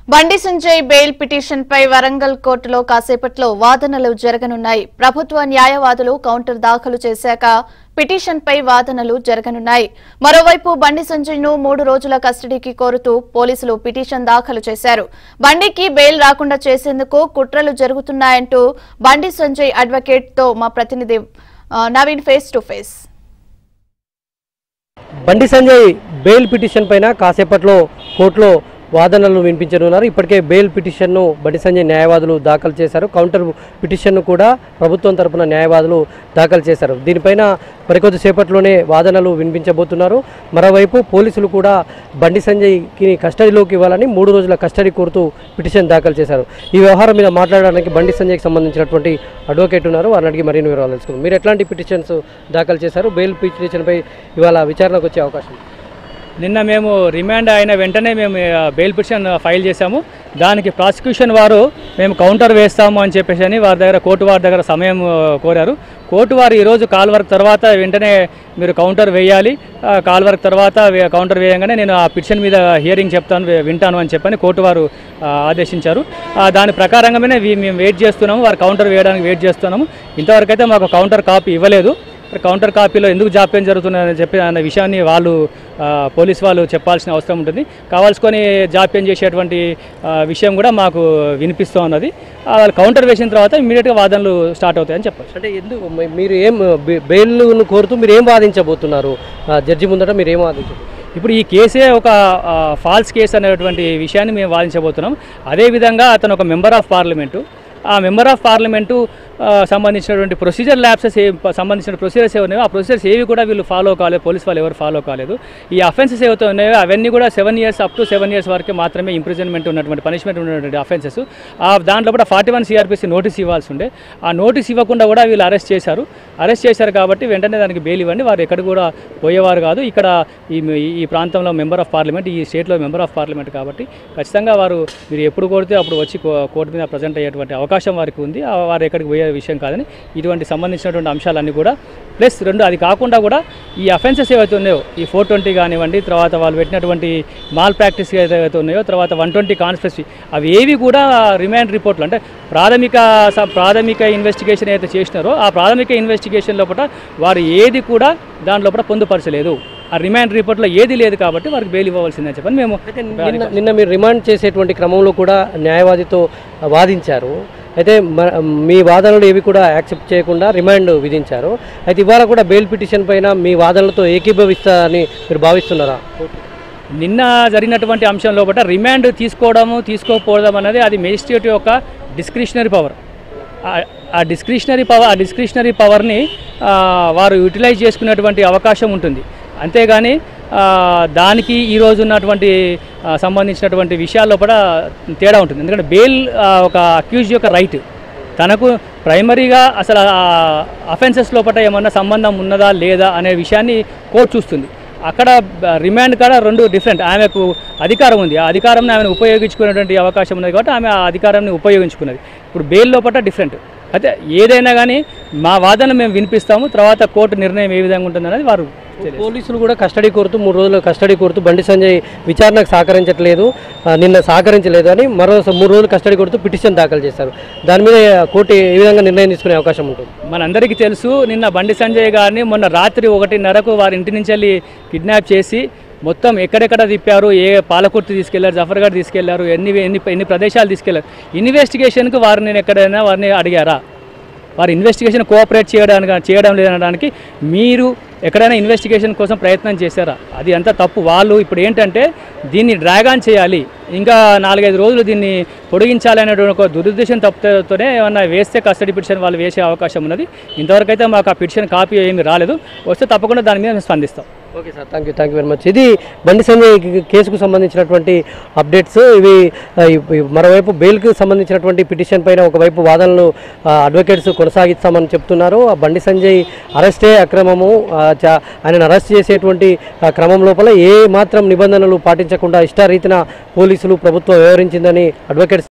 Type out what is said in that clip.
బండి Sanjay bail petition పై వరంగల్ కోర్టులో కాసేపట్లో వాదనలు జరగనున్నాయి ప్రభుత్వ న్యాయవాదులు కౌంటర్ దాఖలు చేశాక పిటిషన్ పై వాదనలు జరగనున్నాయి మరోవైపు బండి సంజయ్ ను మూడు రోజుల కస్టడీకి కోరుతూ పోలీసులు పిటిషన్ దాఖలు చేశారు బండికి బెయిల్ రాకుండా చేసేందుకు కుట్రలు జరుగుతున్నాయంటూ బండి సంజయ్ అడ్వకేట్ తో మా ప్రతినిధి ఆ, నవీన్ ఫేస్ టు ఫేస్ బండి సంజయ్ బెయిల్ పిటిషన్ పైన కాసేపట్లో కోర్టులో వాదనలు వినిపించనున్నారు ఇప్పటికే బెయిల్ పిటిషన్ను బండి సంజయ్ న్యాయవాదులు దాఖలు చేశారు కౌంటర్ పిటిషన్ను కూడా ప్రభుత్వం తరపున న్యాయవాదులు దాఖలు చేశారు దీనిపైన మరికొద్ది సేపట్లోనే వాదనలు వినిపించబోతున్నారు మరోవైపు పోలీసులు కూడా బండి సంజయ్కి కస్టడీలోకి ఇవ్వాలని మూడు రోజుల కస్టడీ కోరుతూ పిటిషన్ దాఖలు చేశారు ఈ వ్యవహారం మీద మాట్లాడడానికి బండి సంజయ్కి సంబంధించినటువంటి అడ్వకేట్ ఉన్నారు వారిని అడిగి మరిన్ని వివరాలు తెలుసుకుందాం మీరు ఎట్లాంటి పిటిషన్స్ దాఖలు చేశారు బెయిల్ పిటిషన్పై ఇవాళ విచారణకు వచ్చే అవకాశం ఉంది. నిన్న మేము రిమాండ్ అయిన వెంటనే మేము ఆ, బెయిల్ పిటిషన్ ఫైల్ చేశాము దానికి ప్రాసిక్యూషన్ వారు మేము కౌంటర్ వేస్తాము అని చెప్పేసి అని వారి దగ్గర కోర్టు వారి దగ్గర సమయం ఆ, కోరారు కోర్టు వారు ఈరోజు కాల్ వర్క్ తర్వాత వెంటనే మీరు కౌంటర్ వేయాలి ఆ, కాల్ వర్క్ తర్వాత వే- కౌంటర్ వేయంగానే నేను ఆ పిటిషన్ మీద హియరింగ్ చెప్తాను వే- వింటాను అని చెప్పని కోర్టు వారు ఆ, ఆదేశించారు ఆ, దాని ప్రకారంగానే వీ- మేము వెయిట్ చేస్తున్నాము వారు కౌంటర్ వేయడానికి వెయిట్ చేస్తున్నాము ఇంతవరకు అయితే మాకు కౌంటర్ కాపీ ఇవ్వలేదు మరి కౌంటర్ కాపీలో ఎందుకు జాప్యం జరుగుతుందని చెప్పి అన్న విషయాన్ని వాళ్ళు ఆ, పోలీస్ వాళ్ళు చెప్పాల్సిన అవసరం ఉంటుంది కావాల్సుకొని జాప్యం చేసేటువంటి ఆ, విషయం కూడా మాకు వినిపిస్తూ ఉన్నది ఆ, వాళ్ళు కౌంటర్ వేసిన తర్వాత ఇమీడియట్గా వాదనలు స్టార్ట్ అవుతాయని చెప్పచ్చు అంటే ఎందుకు మీ- మీరు ఏం బె- బెయిల్ను కోరుతూ మీరు ఏం వాదించబోతున్నారు ఆ, జడ్జి ముందట మీరు ఏం వాదించబోతున్నారు ఇప్పుడు ఈ కేసే ఒక ఫాల్స్ కేసు అనేటువంటి విషయాన్ని మేము వాదించబోతున్నాం అదేవిధంగా అతను ఒక మెంబర్ ఆఫ్ పార్లమెంటు ఆ మెంబర్ ఆఫ్ పార్లమెంటు ఆ, సంబంధించినటువంటి ప్రొసీజర్ ల్యాబ్సెస్ ఏ సంబంధించిన ప్రొసీజర్స్ ఏవి ఉన్నాయో ఆ ప్రొసీజర్స్ ఏవి కూడా వీళ్ళు ఫాలో కాలేదు పోలీస్ వాళ్ళు ఎవరు ఫాలో కాలేదు ఈ అఫెన్సెస్ ఏవైతే ఉన్నాయో అవన్నీ కూడా seven years up to seven years వరకే మాత్రమే ఇంప్రిజన్మెంట్ ఉన్నటువంటి పనిష్మెంట్ ఉన్నటువంటి అఫెన్సెస్ ఆ దాంట్లో కూడా ఫార్టీ వన్ సిఆర్పిసి నోటీస్ ఇవ్వాల్సి ఉండే ఆ నోటీస్ ఇవ్వకుండా కూడా వీళ్ళు అరెస్ట్ చేశారు అరెస్ట్ చేశారు కాబట్టి వెంటనే దానికి బెయిల్ ఇవ్వండి వారు ఎక్కడ కూడా పోయేవారు కాదు ఇక్కడ ఈ ఈ ప్రాంతంలో మెంబర్ ఆఫ్ పార్లమెంట్ ఈ స్టేట్లో మెంబర్ ఆఫ్ పార్లమెంట్ కాబట్టి ఖచ్చితంగా వారు మీరు ఎప్పుడు కొడితే అప్పుడు వచ్చి కో- కోర్టు మీద ప్రజెంట్ అయ్యేటువంటి అవకాశం వారికి ఉంది ఆ వారు ఎక్కడికి పోయే విషయం కాదని ఇటువంటి సంబంధించినటువంటి అంశాలన్నీ కూడా ప్లస్ రెండు అది కాకుండా కూడా ఈ అఫెన్సెస్ ఏవైతే ఉన్నాయో ఈ ఫోర్ ట్వంటీ కానివ్వండి తర్వాత వాళ్ళు పెట్టినటువంటి మాల్ ప్రాక్టీస్ ఏదైతే ఉన్నాయో తర్వాత వన్ ట్వంటీ కాన్స్పెసీ అవి ఏవి కూడా రిమాండ్ రిపోర్ట్లు అంటే ప్రాథమిక స- ప్రాథమిక ఇన్వెస్టిగేషన్ ఏదైతే చేసినారో ఆ ప్రాథమిక ఇన్వెస్టిగేషన్ లోపల వారు ఏది కూడా దాని లోపల పొందుపరచలేదు ఆ రిమాండ్ రిపోర్ట్లో ఏది లేదు కాబట్టి వారికి బెయిల్ ఇవ్వవలసిందని చెప్పని మేము నిన్న నిన్న మీరు రిమాండ్ చేసేటువంటి క్రమంలో కూడా న్యాయవాదితో వాదించారు అయితే మ- మీ వాదనలు ఏవి కూడా యాక్సెప్ట్ చేయకుండా రిమాండ్ విధించారు అయితే ఇవాళ కూడా బెయిల్ పిటిషన్ పైన మీ వాదనలతో ఏకీభవిస్తారని మీరు భావిస్తున్నారా నిన్న జరిగినటువంటి అంశం లోపల రిమాండ్ తీసుకోవడము తీసుకోకపోవడం అనేది అది మేజిస్ట్రేట్ యొక్క డిస్క్రిషనరీ పవర్ ఆ- ఆ డిస్క్రిషనరీ పవర్ ఆ డిస్క్రిషనరీ పవర్ని ఆ, వారు యూటిలైజ్ చేసుకునేటువంటి అవకాశం ఉంటుంది అంతేగాని ఆ, దానికి ఈ రోజు ఉన్నటువంటి ఆ, సంబంధించినటువంటి విషయాల లోపల తేడా ఉంటుంది ఎందుకంటే బెయిల్ ఆ, ఒక అక్యూజ్ యొక్క రైట్ తనకు ప్రైమరీగా అసలు అఫెన్సెస్ లోపల ఏమన్నా సంబంధం ఉన్నదా లేదా అనే విషయాన్ని కోర్టు చూస్తుంది అక్కడ బ- రిమాండ్ కాడ రెండు డిఫరెంట్ ఆమెకు అధికారం ఉంది ఆ అధికారం ఆమెను ఉపయోగించుకునేటువంటి అవకాశం ఉన్నది కాబట్టి ఆమె ఆ అధికారాన్ని ఉపయోగించుకున్నది ఇప్పుడు బెయిల్ లోపల డిఫరెంట్ అయితే ఏదైనా కానీ మా వాదన మేము వినిపిస్తాము తర్వాత కోర్టు నిర్ణయం ఏ విధంగా ఉంటుందనేది వారు తెలియజేస్తారు. పోలీసులు కూడా కస్టడీ కోరుతూ మూడు రోజులు కస్టడీ కోరుతూ బండి సంజయ్ విచారణకు సహకరించట్లేదు ఆ, నిన్న సహకరించలేదు అని మరో మూడు రోజులు కస్టడీ కోరుతూ పిటిషన్ దాఖలు చేశారు దాని మీద కోర్టు ఏ విధంగా నిర్ణయం తీసుకునే అవకాశం ఉంటుంది మనందరికీ తెలుసు నిన్న బండి సంజయ్ గారిని మొన్న రాత్రి ఒకటిన్నరకు వారి ఇంటి నుంచి వెళ్ళి కిడ్నాప్ చేసి మొత్తం ఎక్కడెక్కడ తిప్పారు ఏ పాలకుర్తి తీసుకెళ్లారు జఫర్గఢ్ తీసుకెళ్లారు ఎన్ని ఎన్ని ఎన్ని ప్రదేశాలు తీసుకెళ్లారు ఇన్వెస్టిగేషన్కి వారిని నేను ఎక్కడైనా వారిని అడిగారా వారు ఇన్వెస్టిగేషన్ కోఆపరేట్ చేయడానికి చేయడం లేదనడానికి మీరు ఎక్కడైనా ఇన్వెస్టిగేషన్ కోసం ప్రయత్నం చేశారా అది అంతా తప్పు వాళ్ళు ఇప్పుడు ఏంటంటే దీన్ని డ్రాగ్ ఆన్ చేయాలి ఇంకా నాలుగైదు రోజులు దీన్ని పొడిగించాలి అనేటువంటి ఒక దురుద్దేశం తప్పుతోనే ఏమన్నా వేస్తే కస్టడీ పిటిషన్ వాళ్ళు వేసే అవకాశం ఉన్నది ఇంతవరకు అయితే మాకు ఆ పిటిషన్ కాపీ ఏమీ రాలేదు వస్తే తప్పకుండా దాని మీద మేము స్పందిస్తాం okay sir thank you thank you very much ఇది బండి సంజయ్ కి- కేసుకు సంబంధించినటువంటి అప్డేట్స్ ఇవి ఆ, ఇవి మరోవైపు బెయిల్కి సంబంధించినటువంటి పిటిషన్ పైన ఒకవైపు వాదనలు ఆ, అడ్వకేట్స్ కొనసాగిస్తామని చెప్తున్నారు ఆ బండి సంజయ్ అరెస్టే అక్రమము ఆ, చా- ఆయనను అరెస్ట్ చేసేటువంటి ఆ, క్రమం లోపల ఏ మాత్రం నిబంధనలు పాటించకుండా ఇష్టారీతిన పోలీసులు ప్రభుత్వం వ్యవహరించిందని అడ్వకేట్స్